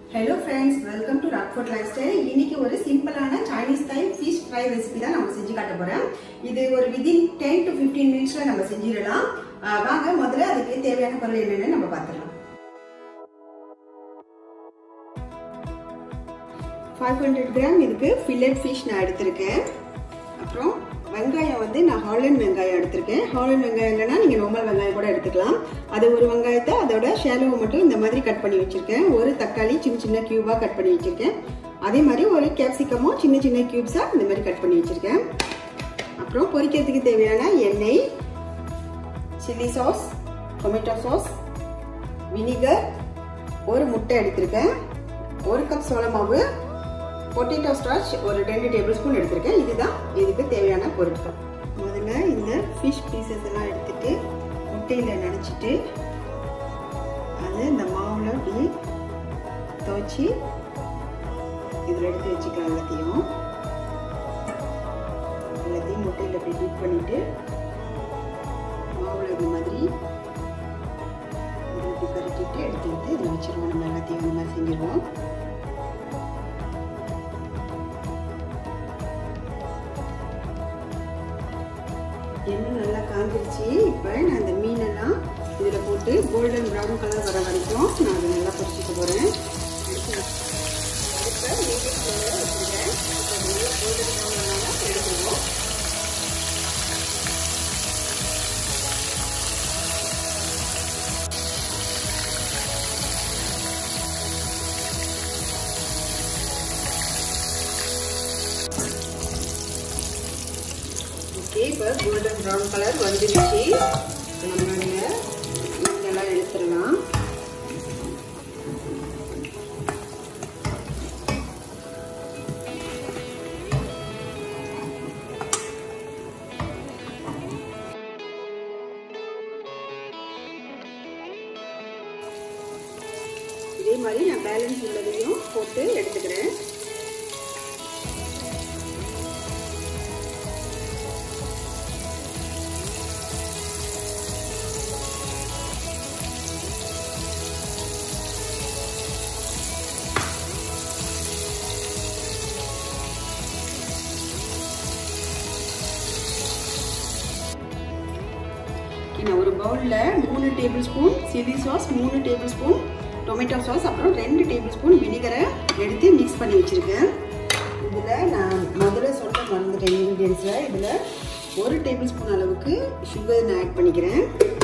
hello friends welcome to Rockfort life style இன்னைக்கு ஒரு சிம்பிளான Chinese style fish fry recipe தான் நம்ம செஞ்சு காட்ட போறோம் இது ஒரு விதின் டென் டு ஃபிஃப்டீன் மினிட்ஸ்ல நம்ம செஞ்சிடலாம் அஹ் வாங்க முதல்ல அதுக்கு தேவையான பொருள் என்னன்னு நம்ம பார்த்துடலாம் ஃபைவ் ஹண்ட்ரட் கிராம் இதுக்கு ஃபில்லட் ஃபிஷ் நான் எடுத்திருக்கேன் அப்புறம் வெங்காயம் வந்து நான் ஹாலண்ட் வெங்காயம் எடுத்திருக்கேன் ஹாலண்ட் வெங்காயம் இல்லைன்னா நீங்கள் நார்மல் வெங்காயம் கூட எடுத்துக்கலாம் அது ஒரு வெங்காயத்தை அதோட ஷேலோவை மட்டும் இந்த மாதிரி கட் பண்ணி வச்சுருக்கேன் ஒரு தக்காளி சின்ன சின்ன க்யூபாக கட் பண்ணி வச்சுருக்கேன் அதே மாதிரி ஒரு கேப்சிகமும் சின்ன சின்ன க்யூப்ஸாக இந்த மாதிரி கட் பண்ணி வச்சுருக்கேன் அப்புறம் பொரிக்கிறதுக்கு தேவையான எண்ணெய் chilli sauce tomato sauce vinegar ஒரு முட்டை எடுத்திருக்கேன் ஒரு கப் சோள மாவு பொட்டேட்டோ ஸ்டார்ச் ஒரு ரெண்டு டேபிள் ஸ்பூன் எடுத்திருக்கேன் இதுதான் இதுக்கு தேவையான பொருட்கள் முதல்ல இந்த ஃபிஷ் பீசஸ் எல்லாம் எடுத்துட்டு முட்டையில் நினச்சிட்டு அது இந்த மாவில் அப்படி துவைச்சி இதில் எடுத்து வச்சுக்கலாம் எல்லாத்தையும் எல்லாத்தையும் முட்டையில் அப்படி டிப் பண்ணிட்டு மாவில் இந்த மாதிரி இப்படி பரட்டிட்டு எடுத்து எடுத்து இதில் வச்சுருவோம் நம்ம எல்லாத்தையும் இந்த மாதிரி செஞ்சுருவோம் எண்ணெய் நல்லா காஞ்சிருச்சு இப்போ நான் இந்த மீனெல்லாம் இதில் போட்டு கோல்டன் ப்ரௌன் கலர் வர வரைக்கும் நான் அதை நல்லா பொரிச்சிக்க போகிறேன் அடுப்பை மீடியம் ஃப்ளேமில் வச்சுருக்கேன் இப்போ நல்லா கோல்டன் ப்ரௌன் ஆனால் எடுத்துருவோம் ஓகே இப்போ கோல்டன் ப்ரௌன் கலர் வந்துருச்சு நம்ம இதெல்லாம் எடுத்துடலாம் இதே மாதிரி நான் பேலன்ஸ் உள்ளதையும் போட்டு எடுத்துக்கிறேன் நான் ஒரு பவுலில் மூணு டேபிள் ஸ்பூன் சில்லி சாஸ் மூணு டேபிள் ஸ்பூன் டொமேட்டோ சாஸ் அப்புறம் ரெண்டு டேபிள் ஸ்பூன் வினிகரை எடுத்து மிக்ஸ் பண்ணி வச்சுருக்கேன் இதில் நான் முதல்ல சொல்ல மறந்துட்டேன் இன்க்ரீடியன்ஸில் இதில் ஒரு டேபிள் ஸ்பூன் அளவுக்கு சுகர் நான் ஆட் பண்ணிக்கிறேன்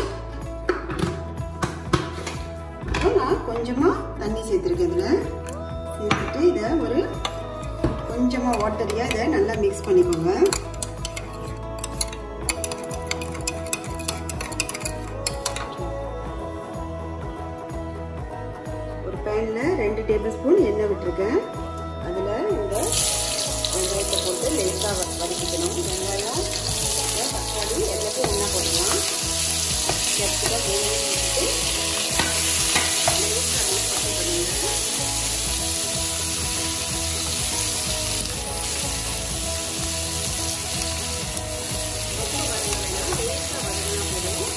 அப்புறம் நான் கொஞ்சமாக தண்ணி சேர்த்துருக்கேன் இதில் சேர்த்துட்டு இதை ஒரு கொஞ்சமாக வாட்டரியாக இதை நல்லா மிக்ஸ் பண்ணிக்கோங்க ஒரு பேனில் ரெண்டு டேபிள் ஸ்பூன் எண்ணெய் விட்டுருக்கேன் அதில் இந்த வெங்காயத்தை போட்டு லேசாக வதக்கிக்கணும் வெங்காயம் தக்காளி எல்லாத்தையும் ஒன்றா போடலாம் கேப்சிகம் வேணும் விட்டுட்டு லேசாக பச்சை பண்ணுங்க ரொம்ப வதங்க வேணாம் லேசாக வதங்கினா போதும்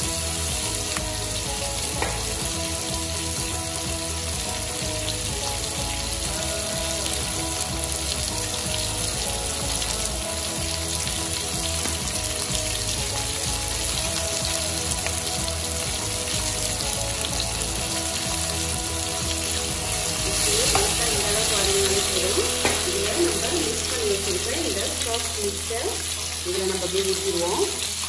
இந்த சாஃப்ட் மிக்ஸை இதில் நம்ம அப்படியே ஊற்றிடுவோம்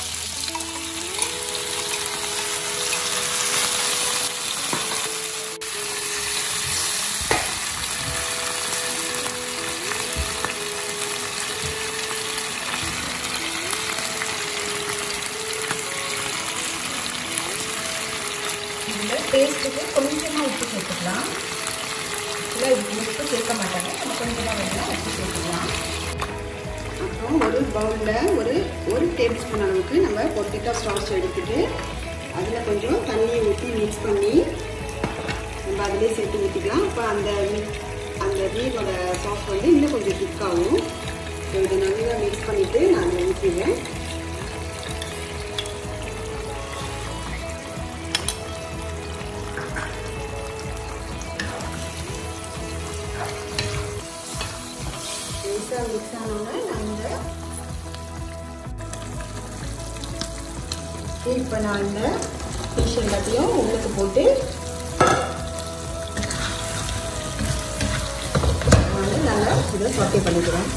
இதில் டேஸ்ட்டுக்கு கொஞ்சமாக உப்பு சேர்த்துக்கலாம் இல்லை உப்பு சேர்க்க மாட்டாங்க நம்ம கொஞ்சமாக வேணால் உப்பு சேர்த்துக்கலாம் அப்புறம் ஒரு பவுலில் ஒரு ஒரு டேபிள் ஸ்பூன் அளவுக்கு நம்ம பொட்டேட்டோ ஸ்டார்ச் எடுத்துட்டு அதில் கொஞ்சம் தண்ணியை ஊற்றி மிக்ஸ் பண்ணி நம்ம அதிலே சேர்த்து ஊற்றிக்கலாம் அப்போ அந்த அந்த மீனோட சாஸ் வந்து இன்னும் கொஞ்சம் திக்காகும் ஸோ இதை நல்லா மிக்ஸ் பண்ணிவிட்டு நான் அதில் ஊற்றிடுவேன் லேசாக மிக்ஸ் ஆனோன்னா நம்ம இப்போ நான் இந்த ஃபிஷ் எல்லாத்தையும் உள்ளுக்கு போட்டு வந்து நல்லா இதை சொட்டை பண்ணிக்கிறோம்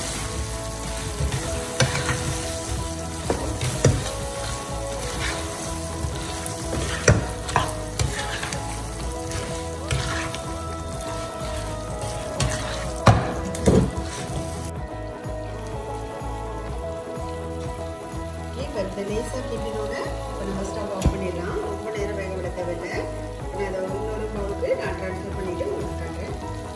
இப்போ இந்த லேசாக கிண்டினோட இப்போ நம்ம ஸ்டவ் ஆஃப் பண்ணிடலாம் ரொம்ப நேரம் வேக விட தேவையில்லை நான் அதை இன்னொரு பவுலுக்கு நான் ட்ரான்ஸ்ஃபர் பண்ணிவிட்டு உங்களுக்கு காட்டுறேன்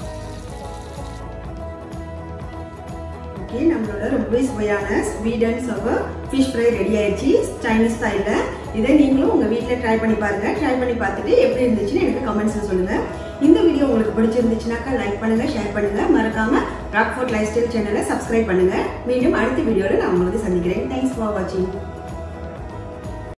ஓகே நம்மளோட ரொம்பவே சுவையான sweet and sour fish fry ready ஆயிடுச்சு சைனீஸ் ஸ்டைலில் இதை நீங்களும் உங்கள் வீட்டில் ட்ரை பண்ணி பாருங்கள் ட்ரை பண்ணி பார்த்துட்டு எப்படி இருந்துச்சுன்னு எனக்கு கமெண்ட்ஸில் சொல்லுங்கள் இந்த வீடியோ உங்களுக்கு பிடிச்சிருந்துச்சுனாக்கா லைக் பண்ணுங்கள் ஷேர் பண்ணுங்கள் மறக்காமல் ராக்ஃபோர்ட் லைஃப் ஸ்டைல் சேனலை சப்ஸ்கிரைப் பண்ணுங்கள் மீண்டும் அடுத்த வீடியோவில் நான் உங்களுக்கு சந்திக்கிறேன் தேங்க்ஸ் ஃபார் வாட்சிங்